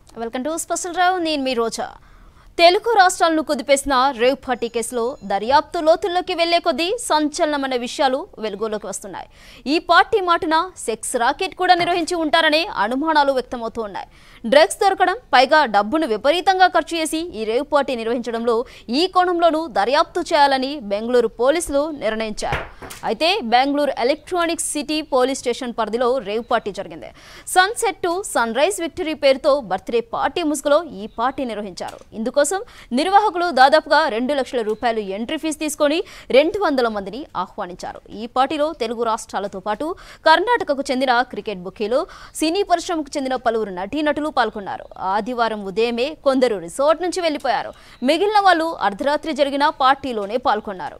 Welcome to special రావు నేను మీ రోజా తెలుగు రాష్ట్రాలను కుదిపేసిన rave party కేసులో దర్యాప్తు లోతుల్లోకి వెళ్లే కొద్దీ సంచలనమైన విషయాలు వెలుగులోకి వస్తున్నాయి ఈ పార్టీ మాటున సెక్స్ రాకెట్ కూడా నిర్వహించి ఉంటారనే అనుమానాలు వ్యక్తమవుతూ ఉన్నాయి డ్రగ్స్ దొరకడం పైగా డబ్బును విపరీతంగా ఖర్చు చేసి ఈ రేవ్ పార్టీ నిర్వహించడంలో ఈ కోణంలోనూ దర్యాప్తు చేయాలని బెంగళూరు పోలీసులు నిర్ణయించారు అయితే Bengaluru Electronics City police station పరిధిలో రేవ్ పార్టీ జరిగింది sunset to sunrise victory పేరుతో బర్త్డే పార్టీ ముసుగులో ఈ పార్టీ నిర్వహించారు ఇందుకోసం నిర్వాహకులు దాదాపుగా రెండు లక్షల రూపాయలు ఎంట్రీ ఫీజు తీసుకొని రెండు వందల మందిని ఆహ్వానించారు ఈ పార్టీలో తెలుగు రాష్ట్రాలతో పాటు కర్ణాటకకు చెందిన క్రికెట్ బుకీలు సినీ పరిశ్రమకు చెందిన పలువురు నటీనటులు పాల్గొన్నారు ఆదివారం ఉదయమే కొందరు రిసార్ట్ నుంచి వెళ్లిపోయారు మిగిలిన వాళ్ళు అర్ధరాత్రి జరిగిన పార్టీలోనే పాల్గొన్నారు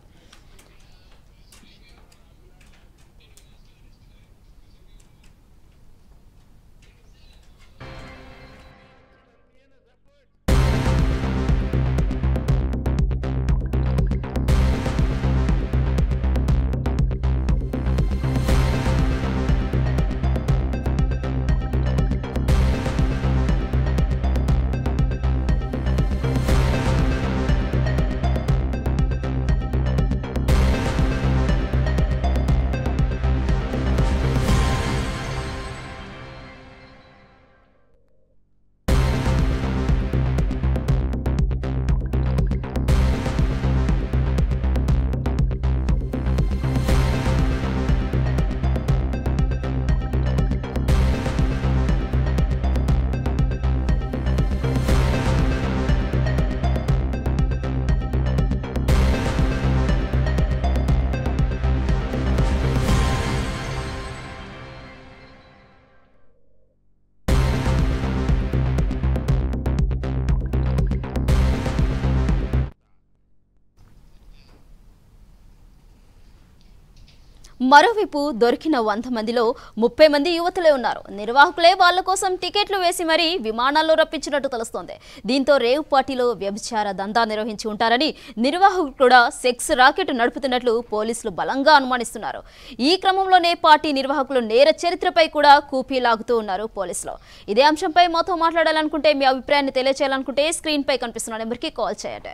మరోవైపు దొరికిన వంద మందిలో ముప్పై మంది యువతులే ఉన్నారు నిర్వాహకులే వాళ్ళ కోసం టికెట్లు వేసి మరీ విమానాల్లో రప్పించినట్టు తెలుస్తోంది దీంతో రేవ్ పార్టీలో వ్యభిచార దందా నిర్వహించి ఉంటారని నిర్వాహకులు కూడా సెక్స్ రాకెట్ నడుపుతున్నట్లు పోలీసులు బలంగా అనుమానిస్తున్నారు ఈ క్రమంలోనే పార్టీ నిర్వాహకులు నేర చరిత్రపై కూడా కూపీ లాగుతూ ఉన్నారు పోలీసులు ఇదే అంశంపై మాతో మాట్లాడాలనుకుంటే మీ అభిప్రాయాన్ని తెలియచేయాలనుకుంటే స్క్రీన్ పై కనిపిస్తున్న నెంబర్కి కాల్ చేయండి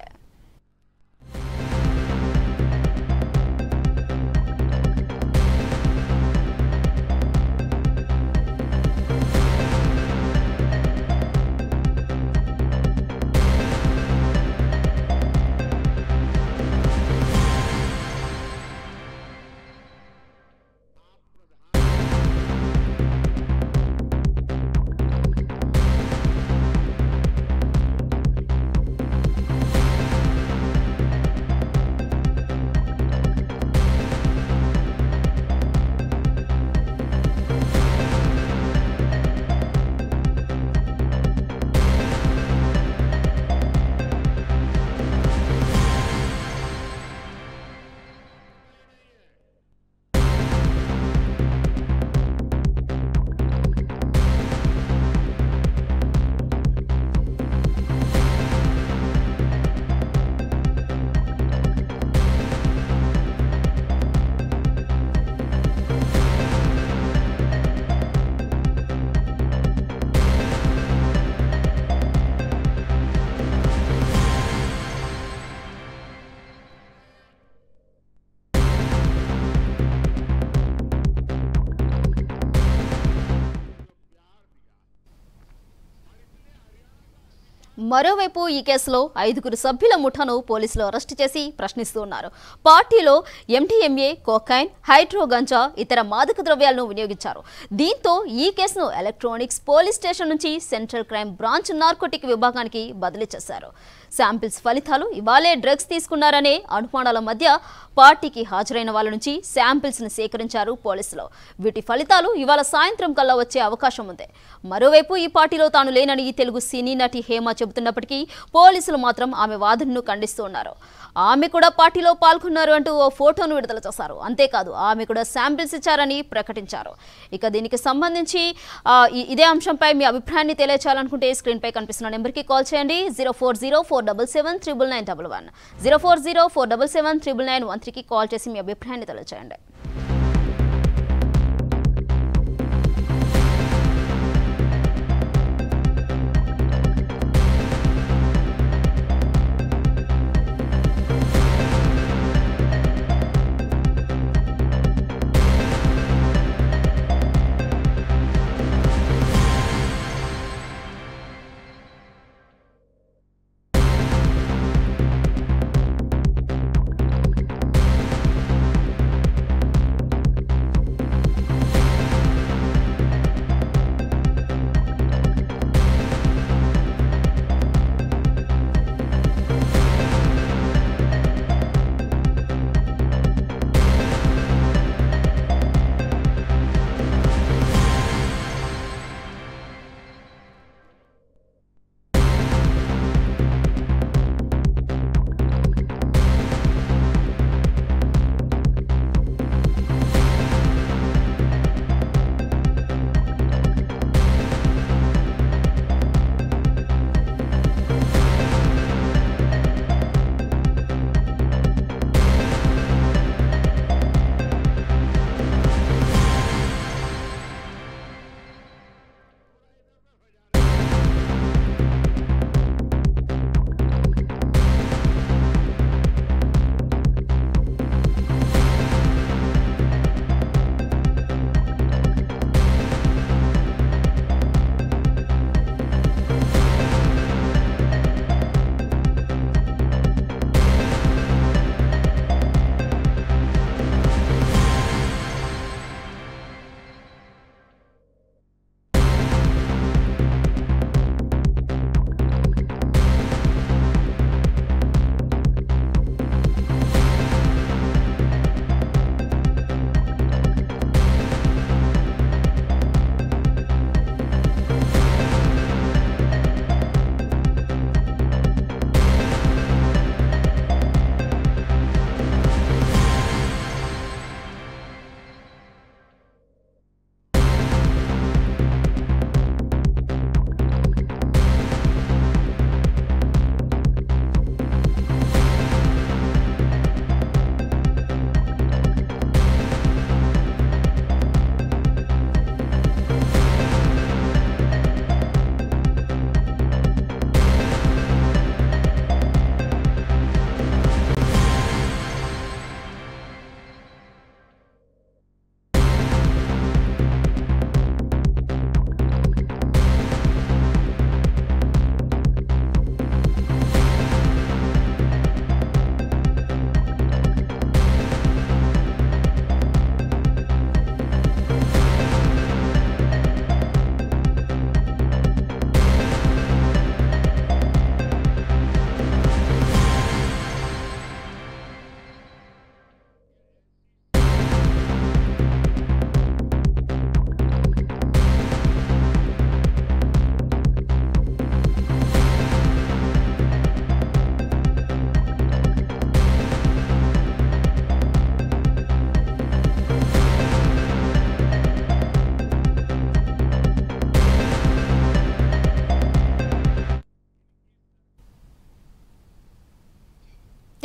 మరోవైపు ఈ కేసులో ఐదుగురు సభ్యుల ముఠాను పోలీసులు అరెస్టు చేసి ప్రశ్నిస్తూ ఉన్నారు పార్టీలో ఎంటీఎంఏ కోకైన్ హైడ్రో గంజా ఇతర మాదక ద్రవ్యాలను వినియోగించారు దీంతో ఈ కేసును ఎలక్ట్రానిక్స్ పోలీస్ స్టేషన్ నుంచి సెంట్రల్ క్రైమ్ బ్రాంచ్ నార్కోటిక్ విభాగానికి బదిలీ చేశారు శాంపిల్స్ ఫలితాలు ఇవాళే డ్రగ్స్ తీసుకున్నారనే అనుమానాల మధ్య పార్టీకి హాజరైన వాళ్ళ నుంచి శాంపిల్స్ ని సేకరించారు పోలీసులు వీటి ఫలితాలు ఇవాళ సాయంత్రం కల్లా వచ్చే అవకాశం ఉంది మరోవైపు ఈ పార్టీలో తాను లేనని ఈ తెలుగు సినీ నటి హేమ చెబుతున్నప్పటికీ పోలీసులు మాత్రం ఆమె వాదనను ఖండిస్తూ ఉన్నారు ఆమె కూడా పార్టీలో పాల్గొన్నారు అంటూ ఓ ఫోటోను విడుదల చేశారు అంతేకాదు ఆమె కూడా శాంపిల్స్ ఇచ్చారని ప్రకటించారు ఇక దీనికి సంబంధించి ఆ, ఈ- ఇదే అంశంపై మీ అభిప్రాయాన్ని తెలియచేయాలనుకుంటే స్క్రీన్ పై కనిపిస్తున్న నెంబర్కి కాల్ చేయండి zero four zero four double seven triple nine double one zero four zero four double seven triple nine one త్రీకి కాల్ చేసి మీ అభిప్రాయాన్ని తెలియచేయండి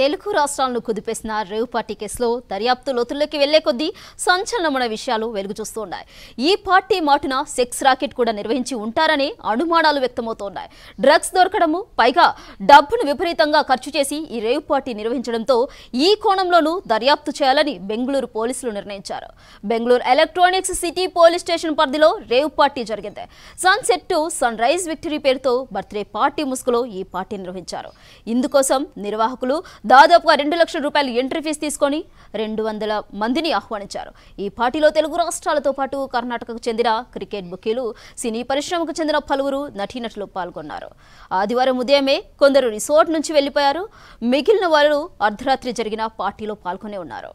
తెలుగు రాష్ట్రాలను కుదిపేసిన రేవ్ పార్టీ కేసులో దర్యాప్తు లోతుల్లోకి వెళ్లే కొద్దీ సంచలనమైన విషయాలు వెలుగు చూస్తున్నాయి ఈ పార్టీ మాటున సెక్స్ రాకెట్ కూడా నిర్వహించి ఉంటారని అనుమానాలు వ్యక్తమవుతున్నాయి డ్రగ్స్ దొరకడము పైగా డబ్బును విపరీతంగా ఖర్చు చేసి ఈ రేవ్ పార్టీ నిర్వహించడంతో ఈ కోణంలోనూ దర్యాప్తు చేయాలని బెంగళూరు పోలీసులు నిర్ణయించారు Bengaluru Electronics City police station పరిధిలో రేవ్ పార్టీ జరిగింది sunset to sunrise victory పేరుతో బర్త్డే పార్టీ ముసుగులో ఈ పార్టీ నిర్వహించారు ఇందుకోసం నిర్వాహకులు దాదాపుగా రెండు లక్షల రూపాయలు ఎంట్రీ ఫీజు తీసుకొని రెండు వందల మందిని ఆహ్వానించారు ఈ పార్టీలో తెలుగు రాష్ట్రాలతో పాటు కర్ణాటకకు చెందిన క్రికెట్ బుకీలు సినీ పరిశ్రమకు చెందిన పలువురు నటీనటులు పాల్గొన్నారు ఆదివారం ఉదయమే కొందరు రిసార్ట్ నుంచి వెళ్లిపోయారు మిగిలిన వారు అర్ధరాత్రి జరిగిన పార్టీలో పాల్గొనే ఉన్నారు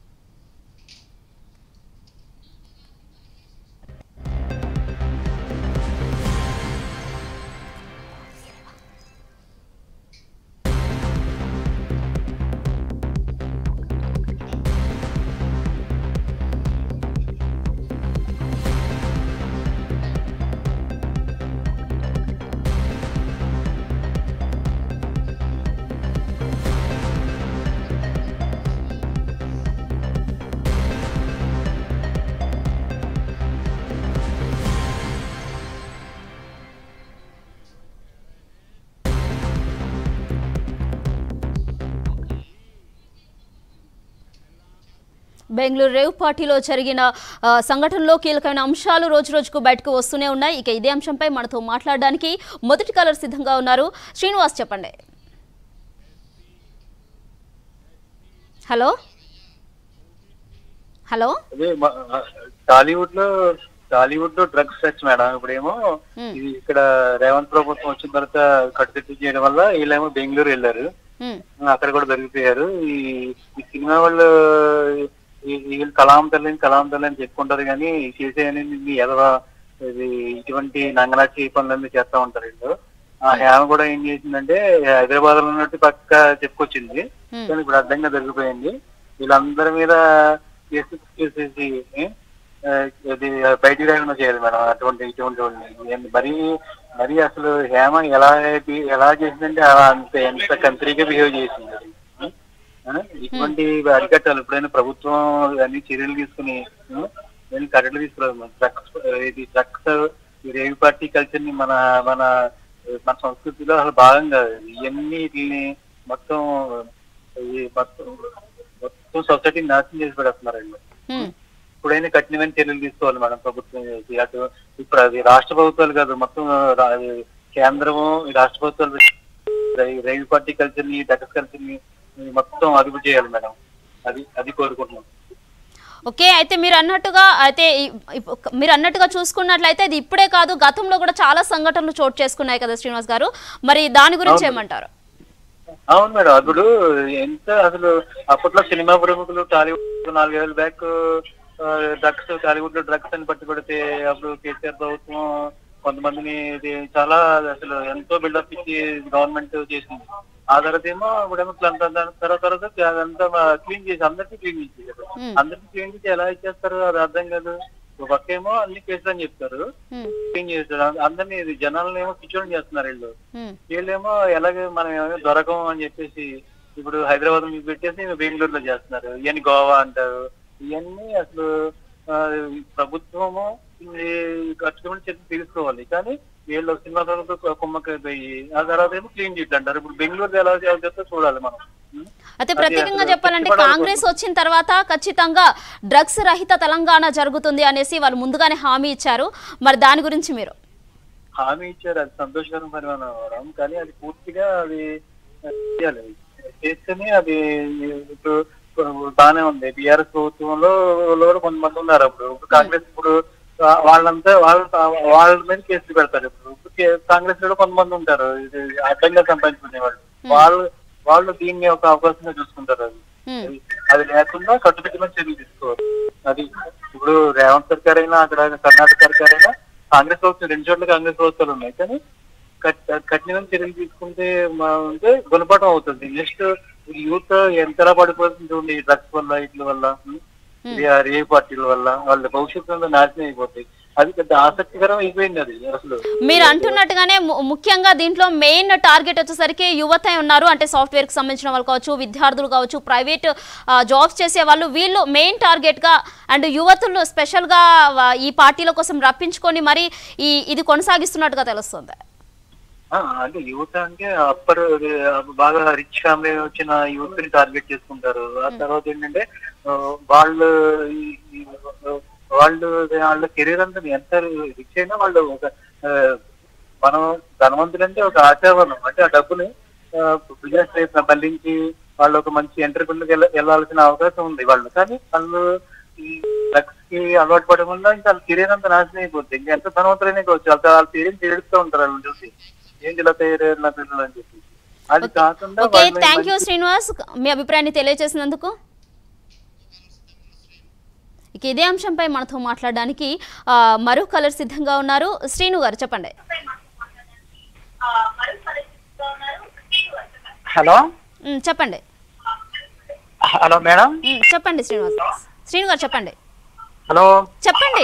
బెంగళూరు రేవ్ పార్టీలో జరిగిన ఆ, సంఘటనలో కీలకమైన అంశాలు రోజు రోజుకు బయటకు వస్తూనే ఉన్నాయి ఇక ఇదే అంశంపై మనతో మాట్లాడడానికి మొదటి కాలర్ సిద్ధంగా ఉన్నారు శ్రీనివాస్ చెప్పండి హలో హలో అదే మ- టాలీవుడ్ లో టాలీవుడ్ లో డ్రగ్స్ టచ్ మేడం ఇప్పుడేమో Hmm. ఇది ఇక్కడ రేవంత్ ప్రభుత్వం వచ్చిన తర్వాత కట్టుదిట్టు చేయడం వల్ల వీళ్ళేమో బెంగళూరు వెళ్ళారు ఉమ్, అక్కడ కూడా దొరికిపోయారు ఈ ఈ సినిమా వాళ్ళు ఈ- వీళ్ళు కలాం తల్లిని కలాం తల్లి అని చెప్పుకుంటారు కానీ చేసే అనేది ఎదవ ఇది ఇటువంటి నంగనాచి పనులన్నీ చేస్తా ఉంటారు వీళ్ళు ఆ హేమ కూడా ఏం చేసిందంటే హైదరాబాద్ లో ఉన్నట్టు పక్క చెప్పుకొచ్చింది ఉమ్, కానీ ఇప్పుడు అడ్డంగా దొరికిపోయింది వీళ్ళందరి మీద కేసు చేసేసి ఆ, ఇది బయటికి రాకుండా చేయాలి మేడం అటువంటి ఇటువంటి వాళ్ళని ఏంది మరీ మరీ అసలు హేమ ఎలా బి- ఎలా చేసిందంటే అలా అంత ఎంత కంట్రీగా బిహేవ్ చేసింది అది. ఆ? ఇటువంటి అరికట్టాలి ఎప్పుడైనా ప్రభుత్వం అన్ని చర్యలు తీసుకుని ఆ, దాన్ని కట్టలు తీసుకురావాలి డ్రగ్స్ ఇది డ్రగ్స్ ఈ రేవి పార్టీ కల్చర్ ని మన మన మన సంస్కృతిలో అసలు భాగం కాదు ఇవన్నీ వీటిని మొత్తం ఈ మొత్తం మొత్తం సొసైటీని నాశనం చేసి పెడుతున్నారు వీళ్ళు ఉమ్, ఇప్పుడైనా కఠినమైన చర్యలు తీసుకోవాలి మేడం ప్రభుత్వం చేసి అటు ఇప్పుడు అది రాష్ట్ర ప్రభుత్వాలు కాదు మొత్తం రా- అది కేంద్రము ఈ రాష్ట్ర ప్రభుత్వాలు రై- రైలు పార్టీ కల్చర్ ని డగస్ కల్చర్ ని మొత్తం అదుపు చేయాలి మేడం అది అది కోరుకుంటున్నాం ఓకే అయితే మీరు అన్నట్టుగా అయితే ఈ- ఇప్పు- మీరు అన్నట్టుగా చూసుకున్నట్లయితే ఇది ఇప్పుడే కాదు గతంలో కూడా చాలా సంఘటనలు చోటు చేసుకున్నాయి కదా శ్రీనివాస్ గారు మరి దాని గురించి అవును. ఏమంటారు అవును మేడం అప్పుడు ఎంత అసలు అప్పట్లో సినిమా ప్రముఖులు టాలీవుడ్ నాలుగేళ్ళ బ్యాక్ డ్రగ్స్ టాలీవుడ్ లో డ్రగ్స్ అని పట్టుబడితే అప్పుడు కేసీఆర్ ప్రభుత్వం కొంతమందిని ఇది చాలా అసలు ఎంతో బిల్డప్ ఇచ్చి గవర్నమెంట్ చేసింది ఆ తర్వాత ఏమో ఇప్పుడేమో ప్లాన్ తర్వాత తర్వాత అదంతా క్లీన్ చేసి అందరికీ క్లీన్ చేసి ఉమ్, అందరికీ క్లీన్ చేసి ఎలా ఇచ్చేస్తారు అది అర్థం కాదు ఒక పక్క ఏమో అన్ని కేసులు అని చెప్తారు ఉమ్, క్లీన్ చేస్తారు అందరినీ ఇది జనాలను ఏమో పిచ్చోని చేస్తున్నారు వీళ్ళు ఉమ్, వీళ్ళేమో ఎలాగే మనం ఏమో దొరకం అని చెప్పేసి ఇప్పుడు హైదరాబాద్ మీకు పెట్టేసి బెంగళూరులో చేస్తున్నారు ఇవన్నీ గోవా అంటారు ఇవన్నీ అసలు ఆ, ఈ ప్రభుత్వము ఈ ఖచ్చితమైన చర్య తీసుకోవాలి కానీ వీళ్ళు సినిమా తర్వాత కుమ్మకైపోయి ఆ తర్వాత ఏమో క్లీన్ చేయట్లు అంటారు ఇప్పుడు బెంగళూరు ఎలా చేస్తే చూడాలి మనం ఉం? అయితే అది ప్రత్యేకంగా అసలు చెప్పాలంటే కష్టపడాలి కాంగ్రెస్ వచ్చిన తర్వాత ఖచ్చితంగా డ్రగ్స్ రహిత తెలంగాణ జరుగుతుంది అనేసి వాళ్ళు ముందుగానే హామీ ఇచ్చారు మరి దాని గురించి మీరు హామీ ఇచ్చారు అది సంతోషకరం పరిమాణం అవడం కానీ అది పూర్తిగా అది చేయాలి చేస్తేనే అది ఇప్పుడు బాగానే ఉంది బీఆర్ఎస్ ప్రభుత్వంలో లో కూడా కొంతమంది ఉన్నారు అప్పుడు ఇప్పుడు కాంగ్రెస్ ఇప్పుడు వా- వాళ్ళంతా వాళ్ళ వాళ్ళ మీద కేసులు పెడతారు ఇప్పుడు ఇప్పుడు కే- కాంగ్రెస్ లో కూడా కొంతమంది ఉంటారు ఇది అడ్డంగా సంపాదించుకునే వాళ్ళు వాళ్ళు వాళ్ళు దీన్ని ఒక అవకాశంగా చూసుకుంటారు అది ఉమ్, అది- అది లేకుండా కట్టుదిట్టమైన చర్యలు తీసుకోవాలి అది ఇప్పుడు రేవంత్ సర్కార్ అయినా అక్కడ కర్ణాటక సర్కార్ అయినా కాంగ్రెస్ ప్రభుత్వం రెండు చోట్ల కాంగ్రెస్ ప్రభుత్వాలు ఉన్నాయి కానీ కట్- కఠినమైన చర్యలు తీసుకుంటే మా ఉంటే గుణపాఠం అవుతుంది నెక్స్ట్ యూత్ ఎంతలా పడిపోతుంది చూడండి ఈ డ్రగ్స్ వల్ల వీటి వల్ల ఉం? ఇది ఆ రే పార్టీల వల్ల వాళ్ళ భవిష్యత్తు అంతా నాశనం అయిపోతాయి అది పెద్ద ఆసక్తికరం అయిపోయింది అది అసలు మీరు అంటున్నట్టుగానే ము- ముఖ్యంగా దీంట్లో మెయిన్ టార్గెట్ వచ్చేసరికి యువత ఉన్నారు అంటే సాఫ్ట్వేర్ కి సంబంధించిన వాళ్ళు కావచ్చు విద్యార్థులు కావచ్చు ప్రైవేట్ జాబ్స్ చేసే వాళ్ళు వీళ్ళు మెయిన్ టార్గెట్ గా అండ్ యువతులు స్పెషల్ గా వా- ఈ పార్టీల కోసం రప్పించుకొని మరి ఈ ఇది కొనసాగిస్తున్నట్టుగా తెలుస్తుంది ఆ, అంటే యువత అంటే అప్పర్ బాగా రిచ్ ఫ్యామిలీ వచ్చిన యూత్ ని టార్గెట్ చేసుకుంటారు ఆ తర్వాత ఏంటంటే ఆ, వాళ్ళు ఈ- ఈ, వాళ్ళు వాళ్ళ కెరీర్ అంతా ఎంత రిచ్ అయినా వాళ్ళు ఒక ఆ, మనం ధనవంతులంటే ఒక ఆశావరణం అంటే ఆ డబ్బుని బిజినెస్ వైపు మళ్ళించి వాళ్ళు ఒక మంచి ఎంటర్ప్రినర్కి వెళ్ళాల్సిన అవకాశం ఉంది వాళ్ళు కానీ వాళ్ళు ఈ డ్రగ్స్ కి అలవాటు పడడం వల్ల ఇంకా వాళ్ళ కెరీర్ అంతా నాశనం అయిపోతుంది ఇంకా ఎంత ధనవంతులైనా కావచ్చు వాళ్ళ వాళ్ళ పేరెంట్స్ ఏడుస్తూ ఉంటారు వాళ్ళని చూసి ఏంటి ఇలా తయారయ్యారు నా పిల్లలు అని చెప్పి అది కాకుండా ఓకే వాళ్ళు థ్యాంక్ యూ మంచి- శ్రీనివాస్ మీ అభిప్రాయాన్ని తెలియజేసినందుకు ఇక ఇదే అంశంపై మనతో మాట్లాడడానికి ఆ, మరో కలర్ సిద్ధంగా ఉన్నారు శ్రీను గారు చెప్పండి హలో ఉమ్, చెప్పండి హలో మేడం ఉమ్, చెప్పండి శ్రీనివాస్ శ్రీను గారు చెప్పండి హలో చెప్పండి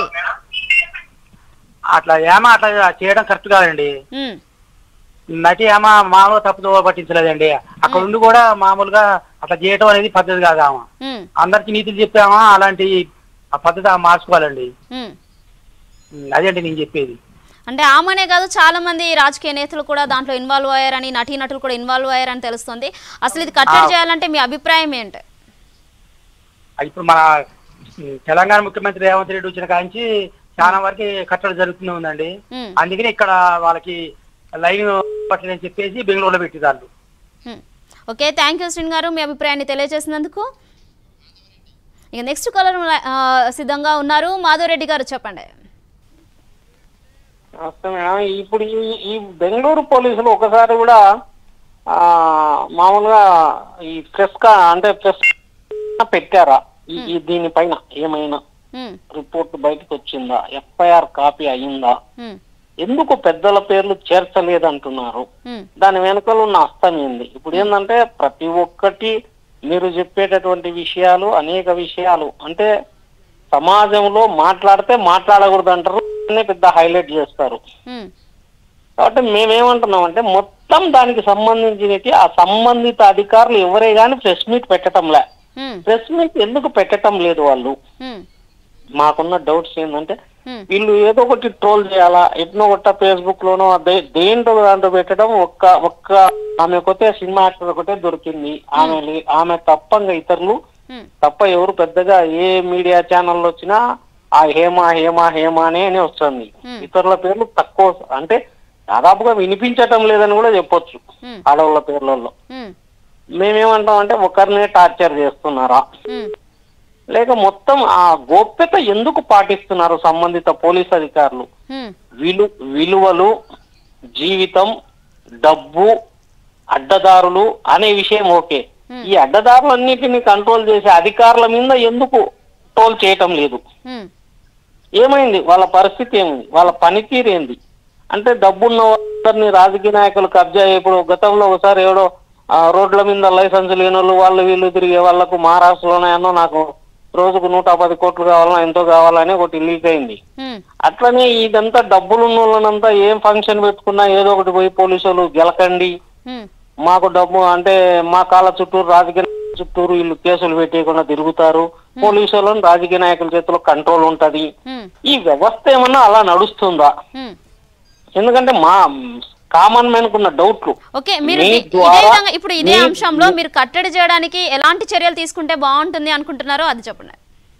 అట్లా ఏమ అట్లా చేయడం కరెక్ట్ కాదండి ఉమ్, నటి ఏమ మామూలుగా తప్పుదో పట్టించలేదండి అక్కడ ఉండి కూడా మామూలుగా అట్లా చేయడం అనేది పద్ధతి కాదు ఆమె ఉమ్, అందరికి నీతులు చెప్పామా అలాంటి ఆ పద్ధతి ఆమె మార్చుకోవాలండి ఉమ్. ఉమ్, అదేంటి నేను చెప్పేది అంటే ఆమెనే కాదు చాలా మంది రాజకీయ నేతలు కూడా దాంట్లో ఇన్వాల్వ్ అయ్యారని నటీనటులు కూడా ఇన్వాల్వ్ అయ్యారని తెలుస్తుంది అసలు ఇది కట్టడి చేయాలంటే మీ అభిప్రాయం ఏంటి అది ఇప్పుడు మన ఉమ్, తెలంగాణ ముఖ్యమంత్రి రేవంత్ రెడ్డి వచ్చిన కాంచి చాలా వరకు కట్టడం జరుగుతూనే ఉందండి ఉమ్, అందుకని ఇక్కడ వాళ్ళకి లైన్ పట్టలేని చెప్పేసి బెంగళూరులో పెట్టిదాళ్ళు ఉమ్. Okay thank you Sreen garu మీ అభిప్రాయాన్ని తెలియజేసినందుకు ఇక నెక్స్ట్ కలర్ సిద్ధంగా ఉన్నారు మాధవరెడ్డి గారు చెప్పండి నమస్తే మేడం ఇప్పుడు ఈ ఈ బెంగళూరు పోలీసులు ఒకసారి కూడా ఆ మామూలుగా ఈ ప్రెస్ కా అంటే ప్రెస్ పెట్టారా ఈ ఈ దీనిపైన ఏమైనా ఉమ్, రిపోర్ట్ బయటకు వచ్చిందా ఎఫ్ఐఆర్ కాపీ అయిందా ఉమ్, ఎందుకు పెద్దల పేర్లు చేర్చలేదంటున్నారు ఉమ్, దాని వెనుకలు ఉన్న అస్తం ఏంది ఇప్పుడు ఏంటంటే ప్రతి ఒక్కటి మీరు చెప్పేటటువంటి విషయాలు అనేక విషయాలు అంటే సమాజంలో మాట్లాడితే మాట్లాడకూడదు అంటారు దాన్నే పెద్ద హైలైట్ చేస్తారు ఉమ్, కాబట్టి మేమేమంటున్నాం అంటే మొత్తం దానికి సంబంధించినవి ఆ సంబంధిత అధికారులు ఎవరే గాని ప్రెస్ మీట్ పెట్టడంలే ఉమ్, ప్రెస్ మీట్ ఎందుకు పెట్టడం లేదు వాళ్ళు ఉమ్, మాకున్న డౌట్స్ ఏంటంటే ఉమ్, వీళ్ళు ఏదో ఒకటి ట్రోల్ చేయాలా ఎట్నో ఒకట ఫేస్బుక్ లోనో దే- దేంట్లో దాంట్లో పెట్టడం ఒక్క ఒక్క ఆమె కొతే సినిమా యాక్టర్ ఒకటే దొరికింది ఆమె లే- ఆమె తప్పంగా ఇతరులు ఉమ్, తప్ప ఎవరు పెద్దగా ఏ మీడియా ఛానల్ వచ్చినా ఆ హేమ హేమ హేమ అనే అని వస్తుంది Hmm. ఇతరుల పేర్లు తక్కువ అంటే దాదాపుగా వినిపించటం లేదని కూడా చెప్పొచ్చు ఉమ్, ఆడవాళ్ళ పేర్లలో ఉమ్, మేమేమంటాం అంటే ఒకరినే టార్చర్ చేస్తున్నారా ఉమ్, లేక మొత్తం ఆ గోప్యత ఎందుకు పాటిస్తున్నారు సంబంధిత పోలీస్ అధికారులు ఉమ్, విలు విలువలు జీవితం డబ్బు అడ్డదారులు అనే విషయం ఓకే Hmm. ఈ అడ్డదారులన్నిటిని కంట్రోల్ చేసే అధికారుల మీద ఎందుకు ట్రోల్ చేయటం లేదు ఉమ్, ఏమైంది వాళ్ళ పరిస్థితి ఏమైంది వాళ్ళ పనితీరు ఏంది అంటే డబ్బున్న వాళ్ళని రాజకీయ నాయకులు కబ్జా ఇప్పుడు గతంలో ఒకసారి ఎవడో ఆ, రోడ్ల మీద లైసెన్స్ లేని వాళ్ళు వాళ్ళు వీళ్ళు తిరిగే వాళ్ళకు మహారాష్ట్రలోనే నాకు రోజుకు నూట పది కోట్లు కావాలన్నా ఎంతో కావాలని ఒకటి లీక్ అయింది ఉమ్, అట్లనే ఇదంతా డబ్బులు ఉన్న వాళ్ళనంతా ఏం ఫంక్షన్ పెట్టుకున్నా ఏదో ఒకటి పోయి పోలీసులు గెలకండి ఉమ్, మాకు డబ్బు అంటే మా కాళ్ళ చుట్టూరు రాజకీయ నాయకుల చుట్టూరు వీళ్ళు కేసులు పెట్టేయకుండా తిరుగుతారు పోలీసు వాళ్ళని రాజకీయ నాయకుల చేతిలో కంట్రోల్ ఉంటది ఉమ్, ఈ వ్యవస్థ ఏమన్నా అలా నడుస్తుందా ఉమ్. ఎందుకంటే మా కామన్ మ్యాన్ కున్న డౌట్లు ఓకే మీరు మీ ఇదే- ఇదే ద్వారా- విధంగా ఇప్పుడు ఇదే మీ- అంశంలో మీరు కట్టడి చేయడానికి ఎలాంటి చర్యలు తీసుకుంటే బాగుంటుంది అనుకుంటున్నారో అది చెప్పండి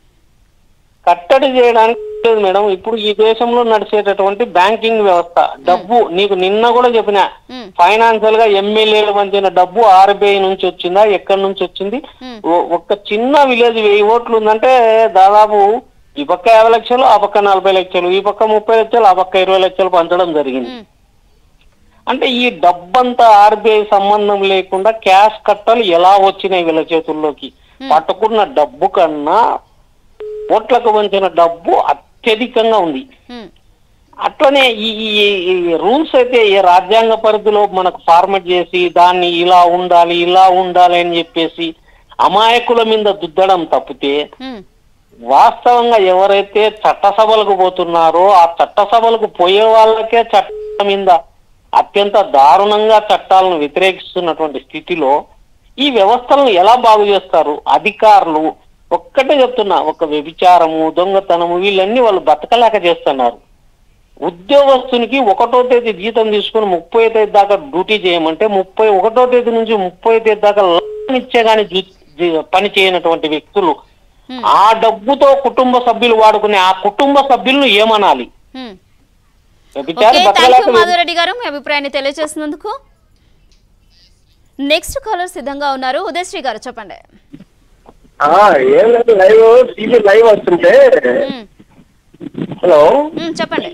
కట్టడి చేయడానికి లేదు మేడం ఇప్పుడు ఈ దేశంలో నడిచేటటువంటి బ్యాంకింగ్ వ్యవస్థ డబ్బు నీకు నిన్న కూడా చెప్పిన ఉమ్, ఫైనాన్షియల్ గా ఎమ్మెల్యేలు పంచిన డబ్బు ఆర్బీఐ నుంచి వచ్చిందా ఎక్కడి నుంచి వచ్చింది ఉమ్, ఓ- ఒక్క చిన్న విలేజ్ వెయ్యి ఓట్లు ఉందంటే దాదాపు ఈ పక్క యాభై లక్షలు ఆ పక్క నలభై లక్షలు ఈ పక్క ముప్పై లక్షలు ఆ పక్క ఇరవై లక్షలు పంచడం జరిగింది ఉమ్, అంటే ఈ డబ్బంతా ఆర్బీఐ సంబంధం లేకుండా క్యాష్ కట్టలు ఎలా వచ్చినాయి వీళ్ళ చేతుల్లోకి పట్టుకున్న డబ్బు కన్నా ఓట్లకు వంచిన డబ్బు అత్యధికంగా ఉంది ఉమ్, అట్లనే ఈ ఈ- ఈ రూల్స్ అయితే ఈ రాజ్యాంగ పరిధిలో మనకు ఫార్మేట్ చేసి దాన్ని ఇలా ఉండాలి ఇలా ఉండాలి అని చెప్పేసి అమాయకుల మీద దుద్దడం తప్పితే ఉమ్, వాస్తవంగా ఎవరైతే చట్టసభలకు పోతున్నారో ఆ చట్టసభలకు పోయే వాళ్ళకే చట్టం మీద అత్యంత దారుణంగా చట్టాలను వ్యతిరేకిస్తున్నటువంటి స్థితిలో ఈ వ్యవస్థలను ఎలా బాగు చేస్తారు అధికారులు ఒక్కటే చెప్తున్నా ఒక వ్యభిచారము దొంగతనము వీళ్ళన్నీ వాళ్ళు బతకలేక చేస్తున్నారు ఉద్యోగస్తునికి ఒకటో తేదీ జీతం తీసుకుని ముప్పై తేదీ దాకా డ్యూటీ చేయమంటే ముప్పై ఒకటో తేదీ నుంచి ముప్పై తేదీ దాకా లంచం ఇచ్చే గాని జీ- జీ- పని చేయనటువంటి వ్యక్తులు హ్మ్. ఆ డబ్బుతో కుటుంబ సభ్యులు వాడుకునే ఆ కుటుంబ సభ్యులను ఏమనాలి హ్మ్. వ్యభిచారి ఓకే థ్యాంక్ యూ బతకలేక మాధవరెడ్డి గారు మీ అభిప్రాయాన్ని తెలియజేసినందుకు నెక్స్ట్ కాలర్ సిద్ధంగా ఉన్నారు ఉదయశ్రీ గారు చెప్పండి ఆ, ఏం లేదు లైవ్ టీవీ లైవ్ వస్తుంటే హ్మ్. హలో హ్మ్, చెప్పండి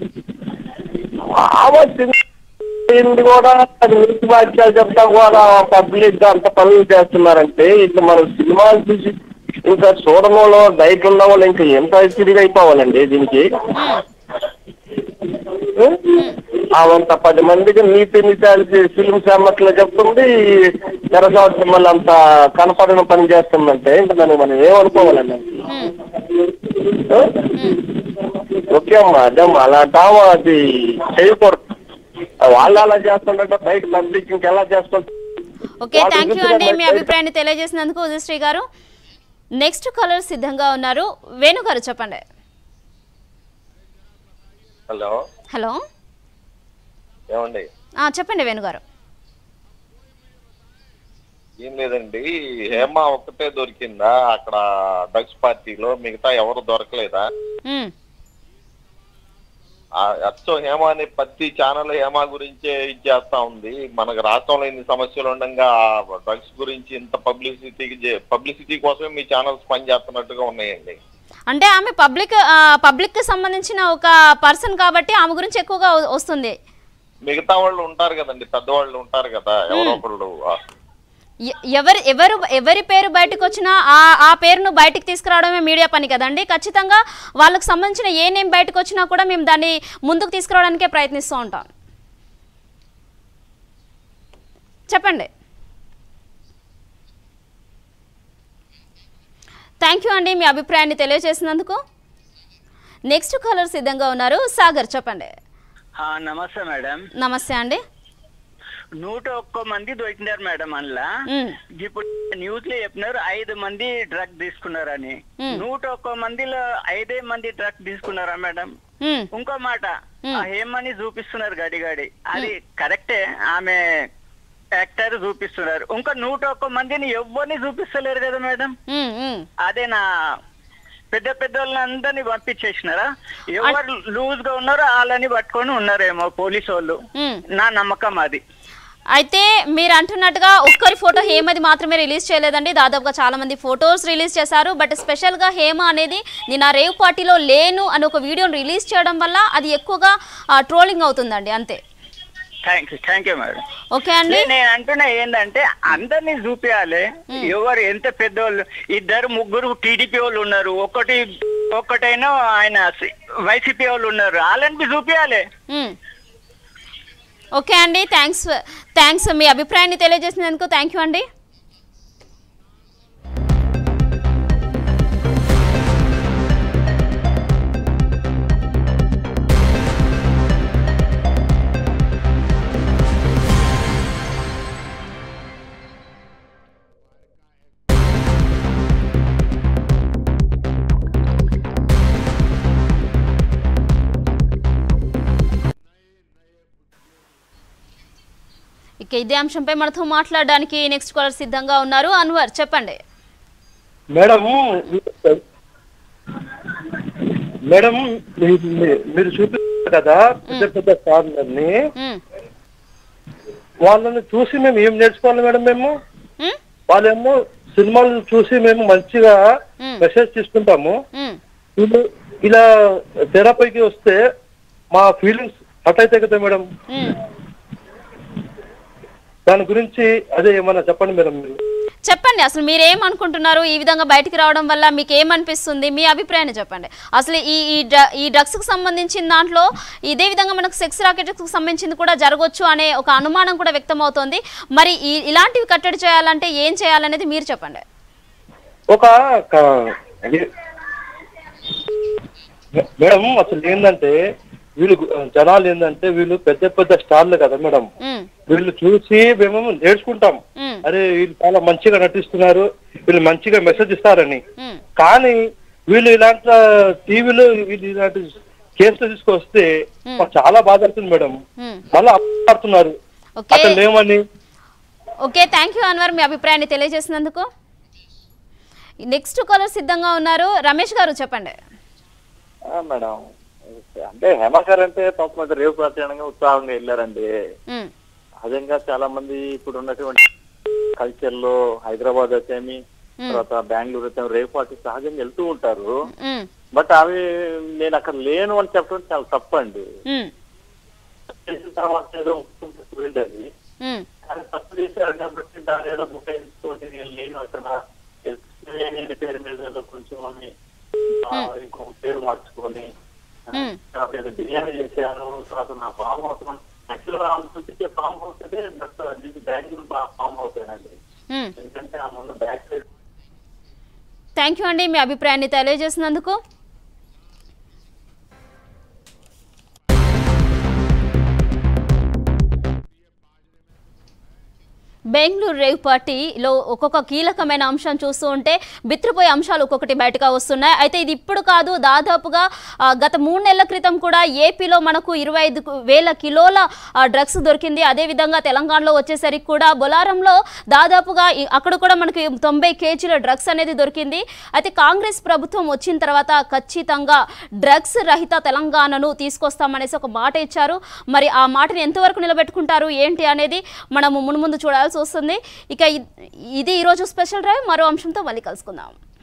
వచ్చింది కూడా నీతి వాక్యాలు చెప్తా కూడా పబ్లిక్ గా అంత పనులు చేస్తున్నారంటే ఇట్లా మనం సినిమాలు చూసి ఇంకా చూడడం వాళ్ళు డైట్ ఉన్న వాళ్ళు ఇంకా ఎంత తిరిగి అయిపోవాలండి దీనికి అవంత పది మందికి నీతి నిజాలు ఫిలిమ్స్ అమ్మట్లో చెప్తుంది తెరసావతి మళ్ళీ అంత కనపడిన పని చేస్తుందంటే ఇంకా దాన్ని మనం ఏమనుకోవాలండి హ్మ్. ఆ? ఓకే అమ్మా అదేమ్మా అలా అంటావా అది చేయకూడదు వాళ్ళు అలా చేస్తుంటే బయట పబ్లిక్ ఇంకెలా చేస్తుంది ఓకే వాళ్ళు థ్యాంక్ యూ చూసిన అండి మీ బయట- అభిప్రాయాన్ని తెలియజేసినందుకు ఉదయశ్రీ గారు నెక్స్ట్ కాలర్ సిద్ధంగా ఉన్నారు వేణు గారు చెప్పండి హలో హలో ఏమండి ఆ, చెప్పండి వేణు గారు ఏం లేదండి హేమ ఒక్కటే దొరికిందా అక్కడ డ్రగ్స్ పార్టీలో మిగతా ఎవరు దొరకలేదా హ్మ్. ఆ అచ్చం హేమ అనే ప్రతి ఛానల్ హేమ గురించే ఇచ్చేస్తా ఉంది మనకు రాష్ట్రంలో ఇన్ని సమస్యలు ఉండగా డ్రగ్స్ గురించి ఇంత పబ్లిసిటీకి పబ్లిసిటీ కోసమే మీ ఛానల్స్ పనిచేస్తున్నట్టుగా ఉన్నాయండి అంటే ఆమె పబ్లిక్ పబ్లిక్ కి సంబంధించిన ఒక పర్సన్ కాబట్టి ఆమె గురించి ఎక్కువగా వ- వస్తుంది మిగతా వాళ్ళు ఉంటారు కదండి పెద్దవాళ్ళు ఉంటారు కదా ఎవరో ఒకళ్ళు ఆ, ఎ- ఎవరి ఎవరు ఎవరి పేరు బయటకు వచ్చినా ఆ ఆ పేరును బయటకు తీసుకురావడమే మీడియా పని కదండి ఖచ్చితంగా వాళ్ళకి సంబంధించిన ఏ నేమ్ బయటకు వచ్చినా కూడా మేము దాన్ని ముందుకు తీసుకురావడానికే ప్రయత్నిస్తూ ఉంటాం చెప్పండి థ్యాంక్ యూ అండి మీ అభిప్రాయాన్ని తెలియజేసినందుకు నెక్స్ట్ కాలర్ సిద్ధంగా ఉన్నారు సాగర్ చెప్పండి ఆ, నమస్తే మేడం నమస్తే అండి నూట ఒక్క మంది దొరికినారు మేడం అందులో మ్, ఇప్పుడు న్యూస్ లో చెప్పినారు ఐదు మంది డ్రగ్ తీసుకున్నారని మ్. నూట ఒక్క మందిలో ఐదే మంది డ్రగ్ తీసుకున్నారా మేడం మ్, ఇంకో మాట మ్. ఆ హేమని చూపిస్తున్నారు గడి గడి అది కరెక్టే ఆమె యాక్టర్ చూపిస్తున్నారు ఇంకా నూట ఒక్క మందిని ఎవరిని చూపిస్తలేరు కదా మేడం మ్, మ్. అదే నా పెద్ద పెద్ద వాళ్ళందరినీ పంపించేసినారా ఎవరు లూజ్ గా ఉన్నారో వాళ్ళని పట్టుకొని ఉన్నారేమో పోలీసు వాళ్ళు మ్. నా నమ్మకం అది అయితే మీరు అంటున్నట్టుగా ఒక్కరి ఫోటో హేమది మాత్రమే రిలీజ్ చేయలేదండి దాదాపుగా చాలా మంది ఫొటోస్ రిలీజ్ చేశారు బట్ స్పెషల్గా హేమ అనేది నేను ఆ రేవ్ పార్టీలో లేను అని ఒక వీడియోని రిలీజ్ చేయడం వల్ల అది ఎక్కువగా ట్రోలింగ్ అవుతుందండి అంతే thank you thank you madam okay అండి నేను అంటున్నా ఏంటంటే అందరినీ చూపించాలి ఎవరు ఎంత పెద్దోళ్ళు ఇద్దరు ముగ్గురు టీడీపీ వాళ్ళు ఉన్నారు ఒకటి ఒకటైనా ఆయన వైసీపీ వాళ్ళు ఉన్నారు వాళ్ళని చూపించాలి మ్. ఓకే అండి థ్యాంక్స్ థ్యాంక్స్ మీ అభిప్రాయాన్ని తెలియజేసినందుకు థ్యాంక్ యూ అండి ఇక ఇదే అంశంపై మనతో మాట్లాడడానికి నెక్స్ట్ కాలర్ సిద్ధంగా ఉన్నారు అన్వర్ చెప్పండి మేడం మేడం మీ- మీ- మీరు చూపిస్తారు కదా పెద్ద పెద్ద స్టార్లని మ్, వాళ్ళని చూసి మేము ఏం నేర్చుకోవాలి మేడం మేము మ్, వాళ్ళేమో సినిమాలను చూసి మేము మంచిగా మ్. మెసేజ్ తీసుకుంటాము మ్. వీళ్ళు ఇలా తెరపైకి వస్తే మా ఫీలింగ్స్ హట్ అయితే కదా మేడం మ్. దాని గురించి అదే ఏమన్నా చెప్పండి మేడం మీరు చెప్పండి అసలు మీరు ఏమనుకుంటున్నారు ఈ విధంగా బయటికి రావడం వల్ల మీకు ఏమనిపిస్తుంది మీ అభిప్రాయాన్ని చెప్పండి అసలు ఈ ఈ డ్ర- ఈ డ్రగ్స్కి సంబంధించిన దాంట్లో ఇదే విధంగా మనకు సెక్స్ రాకెట్స్కి సంబంధించింది కూడా జరగవచ్చు అనే ఒక అనుమానం కూడా వ్యక్తం అవుతోంది మరి ఈ ఇలాంటివి కట్టడి చేయాలంటే ఏం చేయాలనేది మీరు చెప్పండి ఒక క- మేడం అసలు ఏంటంటే వీళ్ళు జనాలు ఏంటంటే వీళ్ళు పెద్ద పెద్ద స్టార్లు కదా మేడం ఉమ్, వీళ్ళు చూసి మేము నేర్చుకుంటాం ఉమ్, అరే వీళ్ళు చాలా మంచిగా నటిస్తున్నారు వీళ్ళు మంచిగా మెసేజ్ ఇస్తారని ఉమ్. కానీ వీళ్ళు ఇలాంటి టీవీలో వీళ్ళు ఇలాంటి కేసులు తీసుకొస్తే మాకు చాలా బాధ అవుతుంది మేడం ఉమ్. మళ్ళీ అప్పుడుతున్నారు ఓకే అసలు ఏమని ఓకే థ్యాంక్ యూ అన్వర్ మీ అభిప్రాయాన్ని తెలియజేసినందుకు నెక్స్ట్ కాలర్ సిద్ధంగా ఉన్నారు రమేష్ గారు చెప్పండి మేడం అంటే హేమాకర్ అంటే పాపం అది రేపు ప్రచారంగా ఉత్సాహంగా వెళ్ళారండి ఉమ్, సహజంగా చాలా మంది ఇప్పుడు ఉన్నటువంటి కల్చర్ లో హైదరాబాద్ వచ్చేమి తర్వాత బెంగళూరు వచ్చేమి రేపు పార్టీ సహజంగా వెళ్తూ ఉంటారు ఉమ్, బట్ అవి నేను అక్కడ లేను అని చెప్పడం చాలా తప్పండి ఉమ్, చేసిన తర్వాత ఏదో వెళ్ళేది ఉమ్, కానీ తప్పు చేశారు కాబట్టి దాని ఏదో బుకాయించుకోండి నేను లేను అక్కడ ఎస్పీ పేరు మీద ఏదో కొంచెం అని ఆ, ఇంకో పేరు మార్చుకొని ఉమ్. తర్వాత ఏదో బిర్యానీ చేశాను తర్వాత నా ఫామ్ హౌస్ యాక్చువల్గా చూపించే ఫామ్ హౌస్ అయితే బట్ దీనికి బెంగళూరు ఫామ్ హౌస్ అండి ఉమ్. ఎందుకంటే ఆ ముందు బ్యాక్ సైడ్ థ్యాంక్ యూ అండి మీ అభిప్రాయాన్ని తెలియజేసినందుకు బెంగళూరు రేవ్ పార్టీలో ఒక్కొక్క కీలకమైన అంశం చూస్తూ ఉంటే బిత్రిపోయే అంశాలు ఒక్కొక్కటి బయటగా వస్తున్నాయి అయితే ఇది ఇప్పుడు కాదు దాదాపుగా ఆ, గత మూడు నెలల క్రితం కూడా ఏపీలో మనకు ఇరవై ఐదు వేల కిలోల ఆ, డ్రగ్స్ దొరికింది అదేవిధంగా తెలంగాణలో వచ్చేసరికి కూడా బొలారంలో దాదాపుగా ఈ- అక్కడ కూడా మనకి తొంభై కేజీల డ్రగ్స్ అనేది దొరికింది అయితే కాంగ్రెస్ ప్రభుత్వం వచ్చిన తర్వాత ఖచ్చితంగా డ్రగ్స్ రహిత తెలంగాణను తీసుకొస్తామనేసి ఒక మాట ఇచ్చారు మరి ఆ మాటని ఎంతవరకు నిలబెట్టుకుంటారు ఏంటి అనేది మనము మున్ముందు చూడాల్సి వస్తుంది ఇక ఇ- ఇది ఈరోజు స్పెషల్ డ్రైవ్ మరో అంశంతో మళ్ళీ కలుసుకుందాం